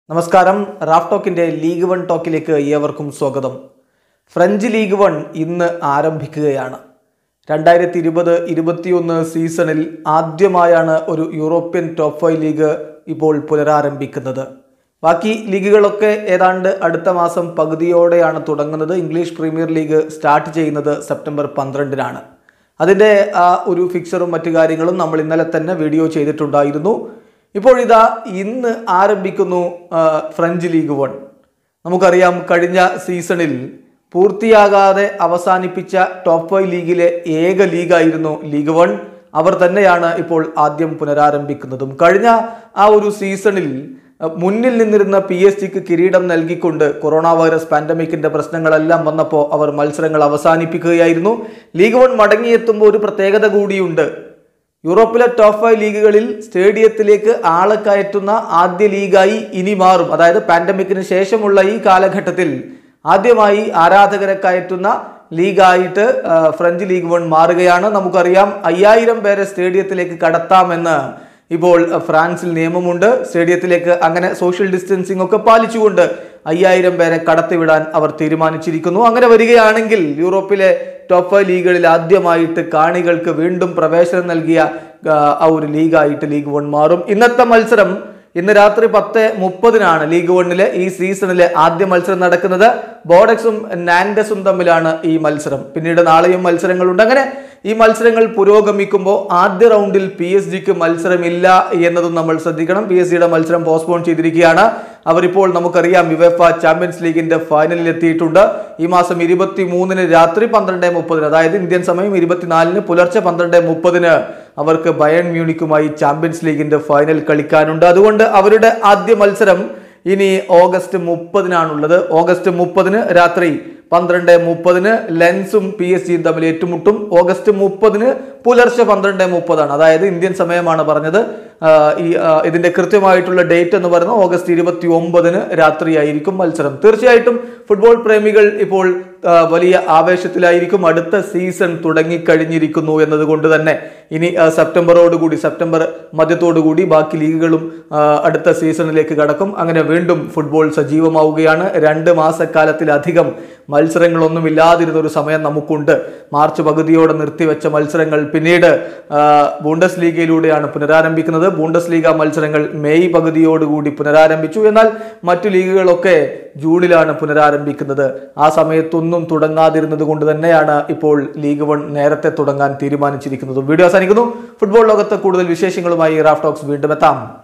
നമസ്കാരം റാഫ് ടോക്കിന്റെ ലീഗ് വൺ ടോക്കിലേക്ക് ഏവർക്കും സ്വാഗതം ഫ്രഞ്ച് ലീഗ് വൺ ഇന്ന് ആരംഭിക്കുകയാണ് രണ്ടായിരത്തി ഇരുപത് ഇരുപത്തിയൊന്ന് സീസണിൽ ആദ്യമായാണ് ഒരു യൂറോപ്യൻ ടോപ്പ് ഫൈവ് ലീഗ് ഇപ്പോൾ പുനരാരംഭിക്കുന്നത് ബാക്കി ലീഗുകളൊക്കെ ഏതാണ്ട് അടുത്ത മാസം പകുതിയോടെയാണ് തുടങ്ങുന്നത് ഇംഗ്ലീഷ് പ്രീമിയർ ലീഗ് സ്റ്റാർട്ട് ചെയ്യുന്നത് സെപ്റ്റംബർ പന്ത്രണ്ടിനാണ് അതിൻ്റെ ആ ഒരു ഫിക്സറും മറ്റു കാര്യങ്ങളും നമ്മൾ ഇന്നലെ തന്നെ വീഡിയോ ചെയ്തിട്ടുണ്ടായിരുന്നു ഇപ്പോഴിതാ ഇന്ന് ആരംഭിക്കുന്നു ആ, ഫ്രഞ്ച് ലീഗ് വൺ നമുക്കറിയാം കഴിഞ്ഞ സീസണിൽ പൂർത്തിയാകാതെ അവസാനിപ്പിച്ച ടോപ്പ് ഫൈവ് ലീഗിലെ ഏക ലീഗായിരുന്നു ലീഗ് വൺ അവർ തന്നെയാണ് ഇപ്പോൾ ആദ്യം പുനരാരംഭിക്കുന്നതും കഴിഞ്ഞ ആ ഒരു സീസണിൽ അഹ്, മുന്നിൽ നിന്നിരുന്ന പി എസ് ജിക്ക് കിരീടം നൽകിക്കൊണ്ട് കൊറോണ വൈറസ് പാൻഡമിക്കിന്റെ പ്രശ്നങ്ങളെല്ലാം വന്നപ്പോൾ അവർ മത്സരങ്ങൾ അവസാനിപ്പിക്കുകയായിരുന്നു ലീഗ് വൺ മടങ്ങിയെത്തുമ്പോൾ ഒരു പ്രത്യേകത കൂടിയുണ്ട് യൂറോപ്പിലെ ടോപ്പ് ഫൈവ് ലീഗുകളിൽ സ്റ്റേഡിയത്തിലേക്ക് ആളെ കയറ്റുന്ന ആദ്യ ലീഗായി ഇനി മാറും അതായത് പാൻഡമിക്കിന് ശേഷമുള്ള ഈ കാലഘട്ടത്തിൽ ആദ്യമായി ആരാധകരെ കയറ്റുന്ന ലീഗായിട്ട് ആ, ഫ്രഞ്ച് ലീഗ് വൺ മാറുകയാണ് നമുക്കറിയാം അയ്യായിരം പേരെ സ്റ്റേഡിയത്തിലേക്ക് കടത്താമെന്ന് ഇപ്പോൾ ഫ്രാൻസിൽ നിയമമുണ്ട് സ്റ്റേഡിയത്തിലേക്ക് അങ്ങനെ സോഷ്യൽ ഡിസ്റ്റൻസിംഗ് ഒക്കെ പാലിച്ചുകൊണ്ട് അയ്യായിരം പേരെ കടത്തിവിടാൻ അവർ തീരുമാനിച്ചിരിക്കുന്നു അങ്ങനെ വരികയാണെങ്കിൽ യൂറോപ്പിലെ ടോപ്പ് ഫൈവ് ലീഗുകളിൽ ആദ്യമായിട്ട് കാണികൾക്ക് വീണ്ടും പ്രവേശനം നൽകിയ ആ, ആ ഒരു ലീഗായിട്ട് ലീഗ് വൺ മാറും ഇന്നത്തെ മത്സരം ഇന്ന് രാത്രി പത്ത് മുപ്പതിനാണ് ലീഗ് വണ്ണിലെ ഈ സീസണിലെ ആദ്യ മത്സരം നടക്കുന്നത് ബോഡക്സും നാൻഡസും തമ്മിലാണ് ഈ മത്സരം പിന്നീട് നാളെയും മത്സരങ്ങളുണ്ട് അങ്ങനെ ഈ മത്സരങ്ങൾ പുരോഗമിക്കുമ്പോൾ ആദ്യ റൗണ്ടിൽ പി എസ് ജിക്ക് മത്സരമില്ല എന്നതും നമ്മൾ ശ്രദ്ധിക്കണം പി എസ് ജിയുടെ മത്സരം പോസ്റ്റ്പോൺ ചെയ്തിരിക്കുകയാണ് അവരിപ്പോൾ നമുക്കറിയാം യുവഫ ചാമ്പ്യൻസ് ലീഗിന്റെ ഫൈനലിൽ എത്തിയിട്ടുണ്ട് ഈ മാസം ഇരുപത്തി മൂന്നിന് രാത്രി പന്ത്രണ്ട് മുപ്പതിന് അതായത് ഇന്ത്യൻ സമയം ഇരുപത്തിനാലിന് പുലർച്ചെ പന്ത്രണ്ട് മുപ്പതിന് അവർക്ക് ബയൺ മ്യൂണിക്കുമായി ചാമ്പ്യൻസ് ലീഗിന്റെ ഫൈനൽ കളിക്കാനുണ്ട് അതുകൊണ്ട് അവരുടെ ആദ്യ മത്സരം ഇനി ഓഗസ്റ്റ് മുപ്പതിനാണുള്ളത് ഓഗസ്റ്റ് മുപ്പതിന് രാത്രി പന്ത്രണ്ട് മുപ്പതിന് ലെൻസും പി എസ് ജിയും തമ്മിൽ ഏറ്റുമുട്ടും ഓഗസ്റ്റ് മുപ്പതിന് പുലർച്ചെ പന്ത്രണ്ട് മുപ്പതാണ് അതായത് ഇന്ത്യൻ സമയമാണ് പറഞ്ഞത് ആ, ഈ ആ, ഇതിന്റെ കൃത്യമായിട്ടുള്ള ഡേറ്റ് എന്ന് പറയുന്നത് ഓഗസ്റ്റ് ഇരുപത്തി ഒമ്പതിന് രാത്രിയായിരിക്കും മത്സരം തീർച്ചയായിട്ടും ഫുട്ബോൾ പ്രേമികൾ ഇപ്പോൾ ആ, വലിയ ആവേശത്തിലായിരിക്കും അടുത്ത സീസൺ തുടങ്ങിക്കഴിഞ്ഞിരിക്കുന്നു എന്നതുകൊണ്ട് തന്നെ ഇനി ആ, സെപ്റ്റംബറോടുകൂടി സെപ്റ്റംബർ മധ്യത്തോടുകൂടി ബാക്കി ലീഗുകളും ആ, അടുത്ത സീസണിലേക്ക് കടക്കും അങ്ങനെ വീണ്ടും ഫുട്ബോൾ സജീവമാവുകയാണ് രണ്ട് മാസക്കാലത്തിലധികം മത്സരങ്ങളൊന്നും ഇല്ലാതിരുന്ന ഒരു സമയം നമുക്കുണ്ട് മാർച്ച് പകുതിയോടെ നിർത്തിവെച്ച മത്സരങ്ങൾ പിന്നീട് ആ, ബൂണ്ടസ് ലീഗയിലൂടെയാണ് പുനരാരംഭിക്കുന്നത് ബൂണ്ടസ് ലീഗ മത്സരങ്ങൾ മെയ് പകുതിയോടുകൂടി പുനരാരംഭിച്ചു എന്നാൽ മറ്റു ലീഗുകളൊക്കെ ജൂണിലാണ് പുനരാരംഭിക്കുന്നത് ആ സമയത്തൊന്നും തുടങ്ങാതിരുന്നത് കൊണ്ട് തന്നെയാണ് ഇപ്പോൾ ലീഗ് വൺ നേരത്തെ തുടങ്ങാൻ തീരുമാനിച്ചിരിക്കുന്നതും വീഡിയോ അവസാനിക്കുന്നു ഫുട്ബോൾ ലോകത്ത് കൂടുതൽ വിശേഷങ്ങളുമായി റാഫ് ടോക്സ് വീണ്ടും എത്താം